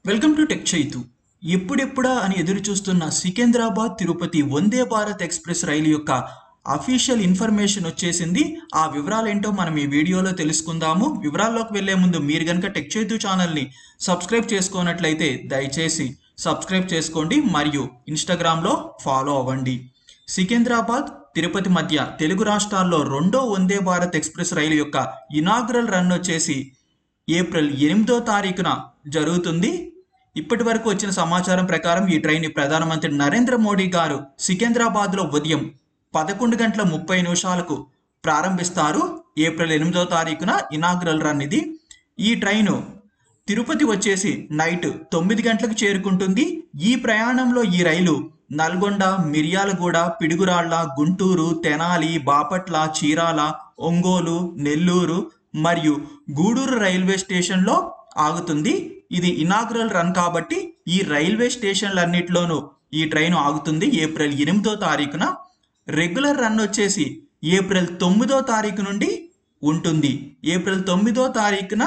welcome to tech Chaitu ఎప్పుడెప్పుడా అని ఎదురు చూస్తున్న సికింద్రాబాద్ తిరుపతి వందే భారత్ ఎక్స్ప్రెస్ రైలు యొక్క అఫీషియల్ ఇన్ఫర్మేషన్ వచ్చేసింది ఆ వివరాలు ఏంటో మనం ఈ వీడియోలో తెలుసుకుందాము వివరాల్లోకి వెళ్లే ముందు మీరు కనుక టెక్ చైతు ఛానల్ని సబ్స్క్రైబ్ చేసుకోనట్లయితే దయచేసి సబ్స్క్రైబ్ చేసుకోండి మరియు ఇన్స్టాగ్రామ్లో ఫాలో అవ్వండి సికింద్రాబాద్ తిరుపతి మధ్య తెలుగు రాష్ట్రాల్లో రెండో వందే భారత్ ఎక్స్ప్రెస్ రైలు యొక్క ఇనాగ్రల్ రన్ వచ్చేసి ఏప్రిల్ ఎనిమిదో తారీఖున జరుగుతుంది ఇప్పటి వరకు వచ్చిన సమాచారం ప్రకారం ఈ ట్రైన్ ప్రధానమంత్రి నరేంద్ర మోడీ గారు సికింద్రాబాద్లో ఉదయం పదకొండు గంటల ముప్పై నిమిషాలకు ప్రారంభిస్తారు ఏప్రిల్ ఎనిమిదో తారీఖున ఇనాగ్రల్ రన్ ఇది ఈ ట్రైను తిరుపతి వచ్చేసి నైట్ తొమ్మిది గంటలకు చేరుకుంటుంది ఈ ప్రయాణంలో ఈ రైలు నల్గొండ మిర్యాలగూడ పిడుగురాళ్ల గుంటూరు తెనాలి బాపట్ల చీరాల ఒంగోలు నెల్లూరు మరియు గూడూరు రైల్వే స్టేషన్లో ఆగుతుంది ఇది ఇనాగ్రల్ రన్ కాబట్టి ఈ రైల్వే స్టేషన్లన్నిటిలోనూ ఈ ట్రైన్ ఆగుతుంది ఏప్రిల్ ఎనిమిదో తారీఖున రెగ్యులర్ రన్ వచ్చేసి ఏప్రిల్ తొమ్మిదో తారీఖు నుండి ఉంటుంది ఏప్రిల్ తొమ్మిదో తారీఖున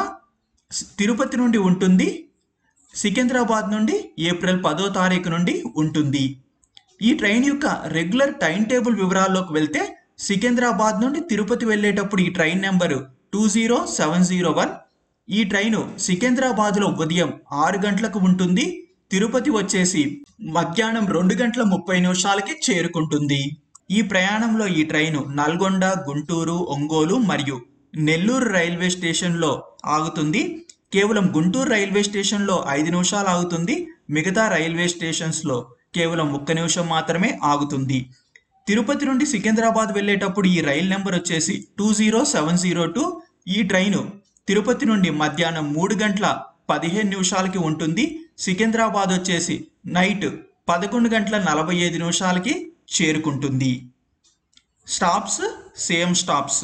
తిరుపతి నుండి ఉంటుంది సికింద్రాబాద్ నుండి ఏప్రిల్ పదో తారీఖు నుండి ఉంటుంది ఈ ట్రైన్ యొక్క రెగ్యులర్ టైం టేబుల్ వివరాల్లోకి వెళ్తే సికింద్రాబాద్ నుండి తిరుపతి వెళ్ళేటప్పుడు ఈ train number two zero seven zero one ఈ ట్రైను సికింద్రాబాద్లో ఉదయం ఆరు గంటలకు ఉంటుంది తిరుపతి వచ్చేసి మధ్యాహ్నం రెండు గంటల ముప్పై నిమిషాలకి చేరుకుంటుంది ఈ ప్రయాణంలో ఈ ట్రైను నల్గొండ గుంటూరు ఒంగోలు మరియు నెల్లూరు రైల్వే స్టేషన్లో ఆగుతుంది కేవలం గుంటూరు రైల్వే స్టేషన్లో ఐదు నిమిషాలు ఆగుతుంది మిగతా రైల్వే స్టేషన్స్లో కేవలం ఒక్క నిమిషం మాత్రమే ఆగుతుంది తిరుపతి నుండి సికింద్రాబాద్ వెళ్ళేటప్పుడు ఈ రైలు నెంబర్ వచ్చేసి two zero seven zero two ఈ ట్రైను తిరుపతి నుండి మధ్యాహ్నం మూడు గంటల పదిహేను నిమిషాలకి ఉంటుంది సికింద్రాబాద్ వచ్చేసి నైట్ పదకొండు గంటల నలభై ఐదు నిమిషాలకి చేరుకుంటుంది స్టాప్స్ సేమ్ స్టాప్స్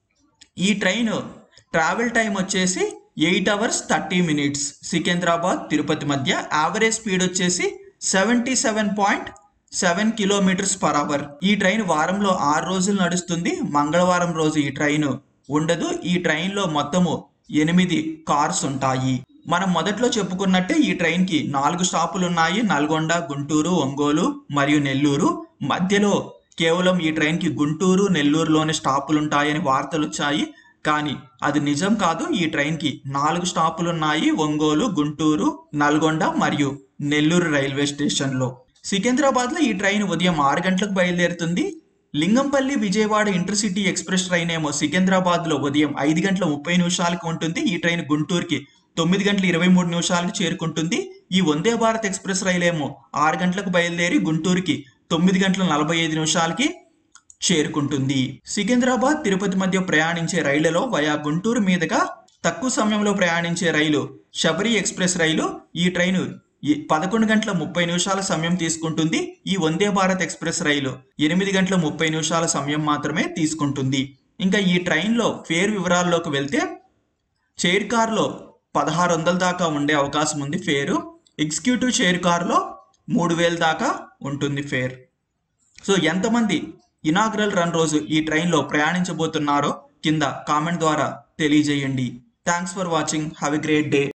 ఈ ట్రైన్ ట్రావెల్ టైం వచ్చేసి eight hours thirty minutes Secunderabad Tirupati మధ్య యావరేజ్ స్పీడ్ వచ్చేసి seventy seven point seven kilometres per hour ఈ ట్రైన్ వారంలో ఆరు రోజులు నడుస్తుంది మంగళవారం రోజు ఈ ట్రైన్ ఉండదు ఈ ట్రైన్లో మొత్తము ఎనిమిది కార్స్ ఉంటాయి మనం మొదట్లో చెప్పుకున్నట్టే ఈ ట్రైన్కి నాలుగు స్టాపులు ఉన్నాయి నల్గొండ గుంటూరు ఒంగోలు మరియు నెల్లూరు మధ్యలో కేవలం ఈ ట్రైన్కి గుంటూరు నెల్లూరులోనే స్టాపులు ఉంటాయని వార్తలు వచ్చాయి కానీ అది నిజం కాదు ఈ ట్రైన్కి నాలుగు స్టాపులు ఉన్నాయి ఒంగోలు గుంటూరు నల్గొండ మరియు నెల్లూరు రైల్వే స్టేషన్లో సికింద్రాబాద్లో ఈ ట్రైన్ ఉదయం ఆరు గంటలకు బయలుదేరుతుంది Lingampalli Vijayawada intercity express train ఏమో సికింద్రాబాద్లో ఉదయం ఐదు గంటల ముప్పై నిమిషాలకు ఉంటుంది ఈ ట్రైన్ గుంటూరుకి తొమ్మిది గంటల ఇరవై మూడు నిమిషాలకు చేరుకుంటుంది ఈ వందే భారత్ ఎక్స్ప్రెస్ రైలు ఏమో ఆరు గంటలకు బయలుదేరి గుంటూరుకి తొమ్మిది గంటల నలభై ఐదు నిమిషాలకి చేరుకుంటుంది సికింద్రాబాద్ తిరుపతి మధ్య ప్రయాణించే రైళ్లలో వయా గుంటూరు మీదుగా తక్కువ సమయంలో ప్రయాణించే రైలు శబరి ఎక్స్ప్రెస్ రైలు ఈ ట్రైను ఈ పదకొండు గంటల ముప్పై నిమిషాల సమయం తీసుకుంటుంది ఈ వందే భారత్ ఎక్స్ప్రెస్ రైలు ఎనిమిది గంటల ముప్పై నిమిషాల సమయం మాత్రమే తీసుకుంటుంది ఇంకా ఈ ట్రైన్లో ఫేర్ వివరాల్లోకి వెళ్తే చైర్ కార్లో పదహారు వందల దాకా ఉండే అవకాశం ఉంది ఫేరు ఎగ్జిక్యూటివ్ చైర్ కార్లో మూడు వేల దాకా ఉంటుంది ఫేర్ సో ఎంతమంది ఇనాగ్రల్ రన్ రోజు ఈ ట్రైన్లో ప్రయాణించబోతున్నారో కింద కామెంట్ ద్వారా తెలియజేయండి thanks for watching have a great day